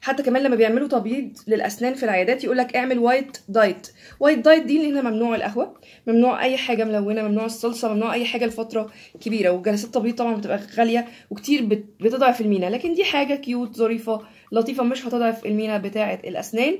حتى كمان لما بيعملوا تبييض للاسنان في العيادات يقول لك اعمل وايت دايت وايت دايت دي اللي هنا ممنوع القهوه ممنوع اي حاجه ملونه ممنوع الصلصه ممنوع اي حاجه لفتره كبيره وجلسات التبييض طبعا بتبقى غاليه وكتير بت- بتضعف المينا لكن دي حاجه كيوت ظريفه لطيفه مش هتضعف المينا بتاعه الاسنان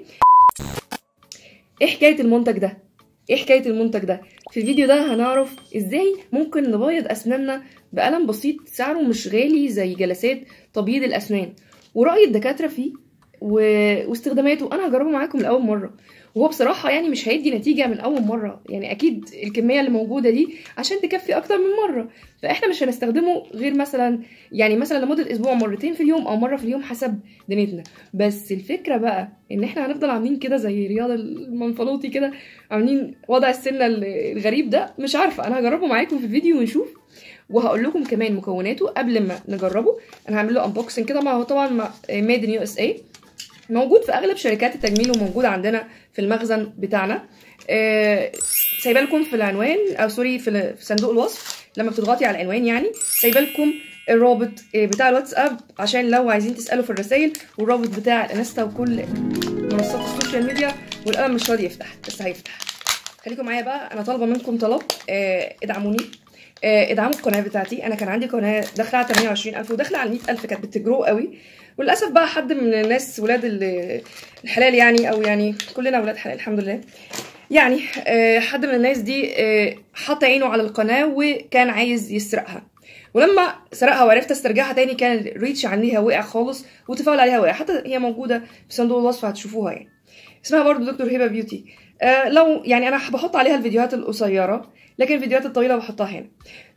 ايه حكايه المنتج ده ايه حكايه المنتج ده في الفيديو ده هنعرف ازاي ممكن نبيض اسناننا بقلم بسيط سعره مش غالي زي جلسات تبييض الاسنان وراي الدكاتره فيه و... واستخداماته انا هجربه معاكم لاول مره وهو بصراحه يعني مش هيدي نتيجه من اول مره يعني اكيد الكميه اللي موجوده دي عشان تكفي اكتر من مره فاحنا مش هنستخدمه غير مثلا يعني مثلا لمده اسبوع مرتين في اليوم او مره في اليوم حسب دنيتنا بس الفكره بقى ان احنا هنفضل عاملين كده زي رياض المنفلوطي كده عاملين وضع السنه الغريب ده مش عارفه انا هجربه معاكم في الفيديو ونشوف وهقول لكم كمان مكوناته قبل ما نجربه انا هعمل له انبوكسنج كده ما هو طبعا ميد ان يو اس اي موجود في اغلب شركات التجميل وموجود عندنا في المخزن بتاعنا آه، سايبه لكم في العنوان او سوري في ال- في صندوق الوصف لما بتضغطي على العنوان يعني سايبه لكم الرابط آه، بتاع الواتساب عشان لو عايزين تسالوا في الرسائل والرابط بتاع الانستا وكل منصات السوشيال ميديا والقلم مش راضي يفتح بس هيفتح خليكم معايا بقى انا طالبه منكم طلب آه، ادعموني آه، ادعموا القناه بتاعتي انا كان عندي قناه داخله على 28000 وداخله على 100000 كانت بتجرو قوي وللاسف بقى حد من الناس ولاد ال- الحلال يعني او يعني كلنا ولاد حلال الحمد لله يعني آه، حد من الناس دي آه، حط عينه على القناه وكان عايز يسرقها ولما سرقها وعرفت استرجعها تاني كان الريتش عليها وقع خالص والتفاعل عليها وقع حتى هي موجوده في صندوق الوصف هتشوفوها يعني اسمها برضو دكتور هبه بيوتي آه لو يعني انا بحط عليها الفيديوهات القصيره لكن الفيديوهات الطويله بحطها هنا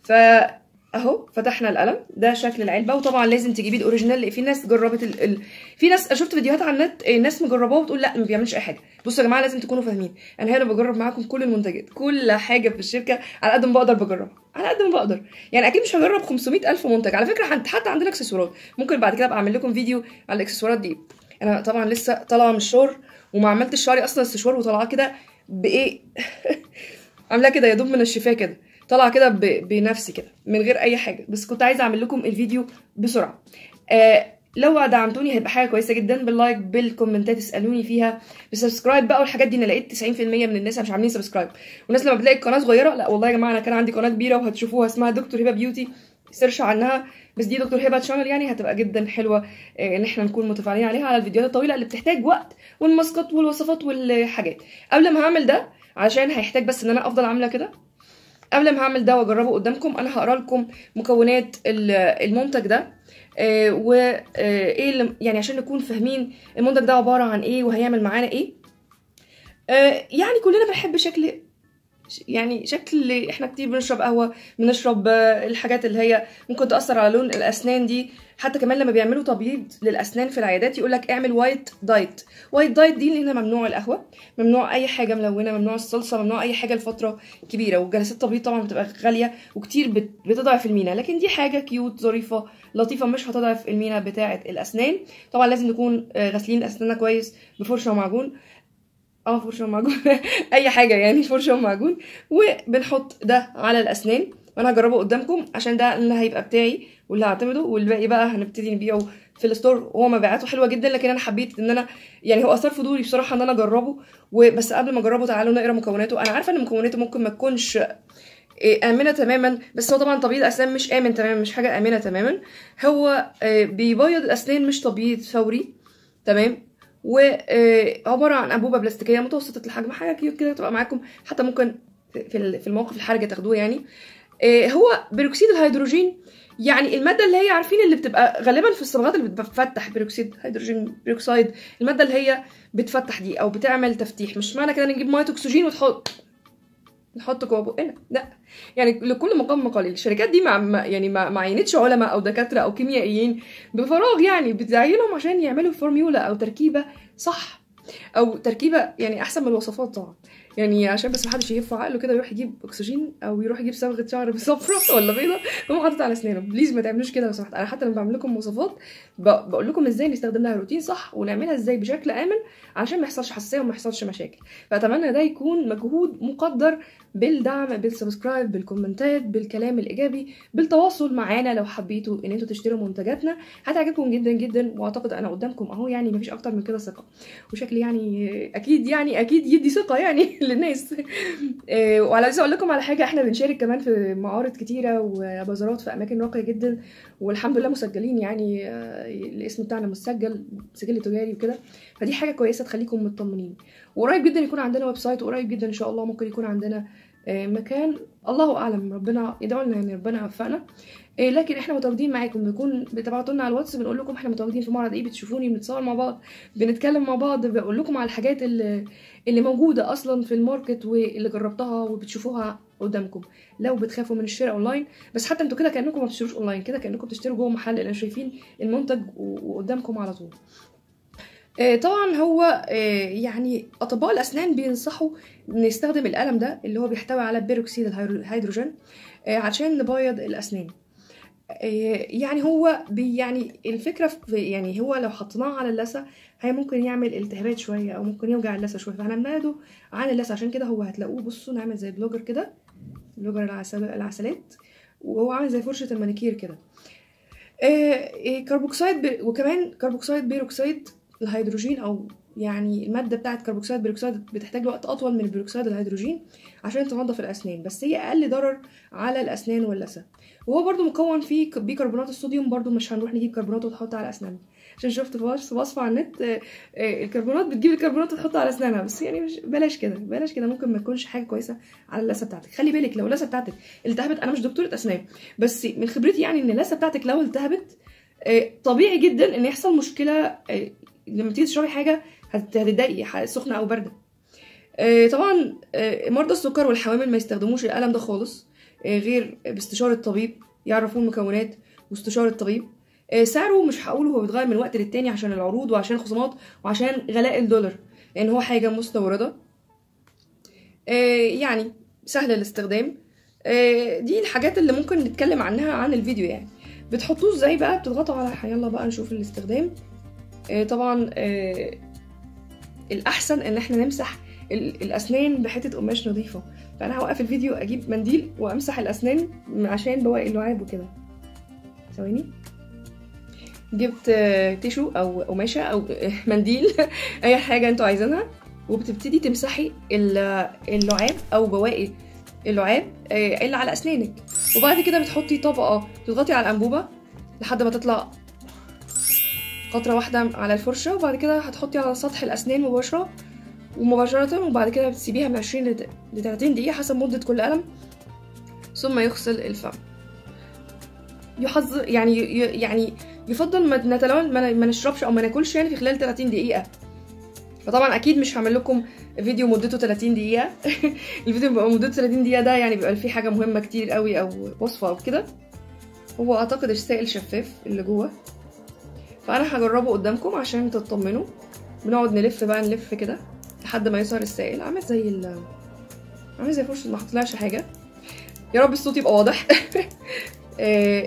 ف اهو فتحنا القلم ده شكل العلبه وطبعا لازم تجيبي الاوريجينال لان في ناس جربت ال... ال... في ناس شفت فيديوهات على النت آه، ناس مجرباه وتقول لا ما بيعملش اي حاجه بصوا يا جماعه لازم تكونوا فاهمين انا هنا بجرب معاكم كل المنتجات كل حاجه في الشركه على قد ما بقدر بجربها على قد ما بقدر يعني اكيد مش هجرب 500 الف منتج على فكره حت- حتى عندنا اكسسوارات ممكن بعد كده ابقى اعمل لكم فيديو على الاكسسوارات دي انا طبعا لسه طالعه من الشهر وما عملتش شعري اصلا استشوار وطالعه كده بايه عاملاه كده يا دوب من الشفاه كده طالعه كده ب- بنفسي كده من غير اي حاجه بس كنت عايزه اعمل لكم الفيديو بسرعه آه لو دعمتوني هيبقى حاجه كويسه جدا باللايك بالكومنتات اسالوني فيها بسبسكرايب بقى والحاجات دي انا لقيت 90% من الناس مش عاملين سبسكرايب والناس لما بتلاقي القناه صغيره لا والله يا جماعه انا كان عندي قناه كبيره وهتشوفوها اسمها دكتور هبه بيوتي سيرش عنها بس دي دكتور هبه شانل يعني هتبقى جدا حلوه آه، ان احنا نكون متفاعلين عليها على الفيديوهات الطويله اللي بتحتاج وقت والماسكات والوصفات والحاجات قبل ما هعمل ده عشان هيحتاج بس ان انا افضل عامله كده قبل ما هعمل ده واجربه قدامكم انا هقرا لكم مكونات ال- المنتج ده آه، وايه اللي يعني عشان نكون فاهمين المنتج ده عباره عن ايه وهيعمل معانا ايه آه، يعني كلنا بنحب شكل يعني شكل احنا كتير بنشرب قهوه بنشرب آه، الحاجات اللي هي ممكن تاثر على لون الاسنان دي حتى كمان لما بيعملوا تبييض للاسنان في العيادات يقول لك اعمل وايت دايت وايت دايت دي اللي هنا ممنوع القهوه ممنوع اي حاجه ملونه ممنوع الصلصه ممنوع اي حاجه لفتره كبيره وجلسات التبييض طبعا بتبقى غاليه وكتير بت- بتضعف المينا لكن دي حاجه كيوت ظريفه لطيفه مش هتضعف المينا بتاعه الاسنان طبعا لازم نكون آه، غاسلين اسناننا كويس بفرشه ومعجون اه فرشه ومعجون اي حاجه يعني فرشه ومعجون وبنحط ده على الاسنان وانا هجربه قدامكم عشان ده اللي هيبقى بتاعي واللي هعتمده والباقي بقى هنبتدي نبيعه في الستور وهو مبيعاته حلوه جدا لكن انا حبيت ان انا يعني هو اثار فضولي بصراحه ان انا اجربه وبس قبل ما اجربه تعالوا نقرا مكوناته انا عارفه ان مكوناته ممكن ما تكونش إيه، آمنة تماما بس هو طبعا تبييض أسنان مش آمن تماما مش حاجة آمنة تماما هو آه، بيبيض الأسنان مش تبييض فوري تمام وعبارة عن أنبوبة بلاستيكية متوسطة الحجم حاجة كيوت كده تبقى معاكم حتى ممكن في ال- في الموقف الحرجة تاخدوه يعني آه، هو بيروكسيد الهيدروجين يعني المادة اللي هي عارفين اللي بتبقى غالبا في الصبغات اللي بتفتح بيروكسيد هيدروجين بيروكسيد المادة اللي هي بتفتح دي أو بتعمل تفتيح مش معنى كده نجيب مية أكسجين وتحط نحط جوه بقنا لا يعني لكل مقام مقال الشركات دي ما ما- يعني ما ما عينتش علماء او دكاتره او كيميائيين بفراغ يعني بتعينهم عشان يعملوا فورميولا او تركيبه صح او تركيبه يعني احسن من الوصفات طبعا يعني عشان بس محدش يهف عقله كده ويروح يجيب اكسجين او يروح يجيب صبغه شعر بصفرة ولا بيضه ويقوم حاطط على اسنانه بليز ما تعملوش كده لو سمحت انا حتى لما بعمل لكم وصفات ب- بقول لكم ازاي نستخدم لها روتين صح ونعملها ازاي بشكل امن عشان ما يحصلش حساسيه وما يحصلش مشاكل فاتمنى ده يكون مجهود مقدر بالدعم بالسبسكرايب بالكومنتات بالكلام الايجابي بالتواصل معانا لو حبيتوا ان انتوا تشتروا منتجاتنا هتعجبكم جدا جدا واعتقد انا قدامكم اهو يعني مفيش اكتر من كده ثقه وشكلي يعني اكيد يعني اكيد يدي ثقه يعني للناس آه، وعلى عايزه اقول لكم على حاجه احنا بنشارك كمان في معارض كتيره وبازارات في اماكن راقيه جدا والحمد لله مسجلين يعني آه، الاسم بتاعنا مسجل سجل تجاري وكده فدي حاجه كويسه تخليكم مطمنين وقريب جدا يكون عندنا ويب سايت وقريب جدا ان شاء الله ممكن يكون عندنا آه، مكان الله اعلم ربنا يدعو لنا ان ربنا يوفقنا آه، لكن احنا متواجدين معاكم بنكون بتبعتوا لنا على الواتس بنقول لكم احنا متواجدين في معرض ايه بتشوفوني بنتصور مع بعض بنتكلم مع بعض بقول لكم على الحاجات اللي, اللي موجوده اصلا في الماركت واللي جربتها وبتشوفوها قدامكم لو بتخافوا من الشراء اونلاين بس حتى انتوا كده كانكم ما بتشتروش اونلاين كده كانكم بتشتروا جوه محل لان شايفين المنتج و- وقدامكم على طول آه، طبعا هو آه، يعني اطباء الاسنان بينصحوا نستخدم القلم ده اللي هو بيحتوي على بيروكسيد الهيدرو- الهيدروجين آه، عشان نبيض الاسنان آه، يعني هو بي يعني الفكره في يعني هو لو حطيناه على اللثه هي ممكن يعمل التهابات شويه او ممكن يوجع اللثه شويه فاحنا بنبعده عن اللثه عشان كده هو هتلاقوه بصوا نعمل زي بلوجر كده بلوجر العسل العسلات وهو عامل زي فرشه المانيكير كده آه، آه، كربوكسيد بي- وكمان كربوكسيد بيروكسيد الهيدروجين او يعني الماده بتاعه كربوكسيد بيروكسيد بتحتاج وقت اطول من البيروكسيد الهيدروجين عشان تنظف الاسنان بس هي اقل ضرر على الاسنان واللثه وهو برضو مكون فيه ك- بيكربونات الصوديوم برضو مش هنروح نجيب كربونات وتحط على اسناننا عشان شفت في وصف- وصفه على النت آه، آه، الكربونات بتجيب الكربونات وتحطها على اسنانها بس يعني مش بلاش كده بلاش كده ممكن ما تكونش حاجه كويسه على اللثه بتاعتك خلي بالك لو اللثه بتاعتك التهبت انا مش دكتوره اسنان بس من خبرتي يعني ان اللثه بتاعتك لو التهبت آه، طبيعي جدا ان يحصل مشكله آه، لما تيجي تشربي حاجه هت- هتتضايقي ح- سخنه او بارده آه، طبعا آه، مرضى السكر والحوامل ما يستخدموش القلم ده خالص آه، غير باستشاره طبيب يعرفوا المكونات واستشاره طبيب آه، سعره مش هقوله هو بيتغير من وقت للتاني عشان العروض وعشان الخصومات وعشان غلاء الدولار لان هو حاجه مستورده آه، يعني سهل الاستخدام آه، دي الحاجات اللي ممكن نتكلم عنها عن الفيديو يعني بتحطوه ازاي بقى بتضغطوا على يلا بقى نشوف الاستخدام آه، طبعا آه، الاحسن ان احنا نمسح ال- الاسنان بحته قماش نظيفه فانا هوقف الفيديو اجيب منديل وامسح الاسنان عشان بواقي اللعاب وكده ثواني جبت آه، تيشو او قماشه او آه، منديل اي حاجه انتوا عايزينها وبتبتدي تمسحي ال- اللعاب او بواقي اللعاب آه، اللي على اسنانك وبعد كده بتحطي طبقه تضغطي على الانبوبه لحد ما تطلع قطره واحده على الفرشه وبعد كده هتحطي على سطح الاسنان مباشره ومباشره وبعد كده بتسيبيها من 20 ل 30 دقيقه حسب مده كل قلم ثم يغسل الفم يحذر يعني ي- يعني يفضل ما نتلون ما ما نشربش او ما ناكلش يعني في خلال 30 دقيقه فطبعا اكيد مش هعمل لكم فيديو مدته 30 دقيقه الفيديو بيبقى مدته 30 دقيقه ده يعني بيبقى فيه حاجه مهمه كتير قوي او وصفه او كده هو اعتقد السائل شفاف اللي جوه فانا هجربه قدامكم عشان تطمنوا بنقعد نلف بقى نلف كده لحد ما يظهر السائل عامل زي ال عامل زي فرشه ما حطلهاش حاجه يا رب الصوت يبقى واضح آه،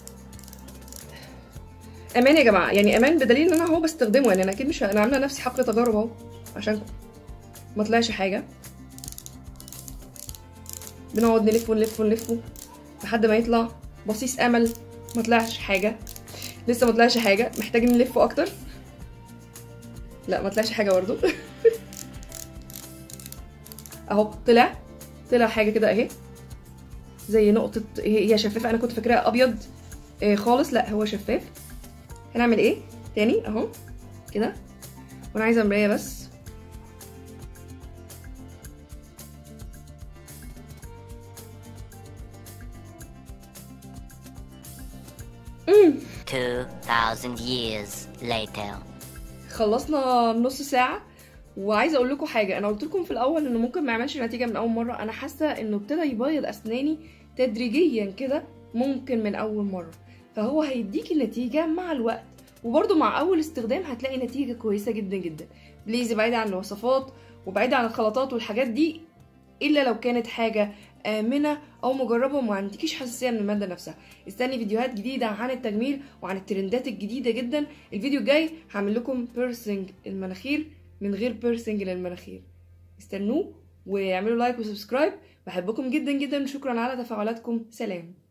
امان يا جماعه يعني امان بدليل ان انا اهو بستخدمه يعني انا اكيد مش انا عامله نفسي حقل تجارب اهو عشان ما طلعش حاجه بنقعد نلف ونلف ونلف لحد ما يطلع بصيص امل ما طلعش حاجه لسه ما طلعش حاجه محتاجين نلفه اكتر لا ما طلعش حاجه برضه اهو طلع طلع حاجه كده اهي زي نقطه هي هي شفافه انا كنت فاكراها ابيض آه، خالص لا هو شفاف هنعمل ايه تاني اهو كده وانا عايزه مرايه بس امم 2,000 years later. خلصنا نص ساعة وعايزة اقول لكم حاجة انا قلت لكم في الاول انه ممكن ما يعملش نتيجة من اول مرة انا حاسة انه ابتدى يبيض اسناني تدريجيا كده ممكن من اول مرة فهو هيديكي النتيجة مع الوقت وبرده مع اول استخدام هتلاقي نتيجه كويسه جدا جدا بليز بعيدة عن الوصفات وبعيدة عن الخلطات والحاجات دي الا لو كانت حاجه امنه او مجربه وما عندكيش حساسيه من الماده نفسها استني فيديوهات جديده عن التجميل وعن الترندات الجديده جدا الفيديو الجاي هعمل لكم بيرسنج المناخير من غير بيرسنج للمناخير استنوه واعملوا لايك وسبسكرايب بحبكم جدا جدا وشكرا على تفاعلاتكم سلام